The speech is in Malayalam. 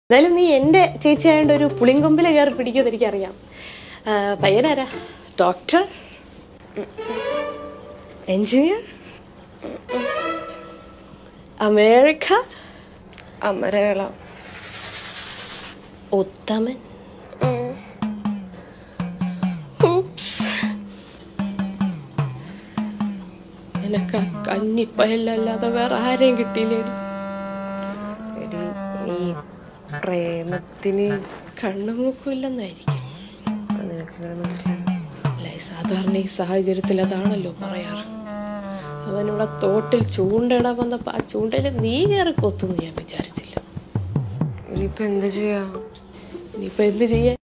എന്തായാലും നീ എൻ്റെ ചേച്ചി ആയതുകൊണ്ട് ഒരു പുളിങ്കൊമ്പിൽ കയറി പിടിക്കുമെന്ന് എനിക്കറിയാം ആ, പയ്യനാരാ ഡോക്ടർ എഞ്ചിനീയർ അമേരിക്ക അമരവേള ഉത്തമൻ Oops. നിനക്ക് ആ കഞ്ഞിപ്പയല്ലല്ലാതെ വേറെ ആരെയും കിട്ടിയില്ലേടി എടി ഈ പ്രേമത്തിന് കണ്ണുമൂക്കില്ലെന്നായിരിക്കും അത് നിനക്കിങ്ങനെ മനസ്സിലായി അല്ല ഈ സാധാരണ ഈ സാഹചര്യത്തിൽ അതാണല്ലോ പറയാറ് അവനിവിടെ തോട്ടിൽ ചൂണ്ടയിടാൻ വന്നപ്പോ ആ ചൂണ്ടയിൽ നീ കയറി കൊത്തുന്നു ഞാൻ വിചാരിച്ചില്ല ഇനിയിപ്പോ എന്താ ചെയ്യാ ഇനിയിപ്പോ എന്ത് ചെയ്യാൻ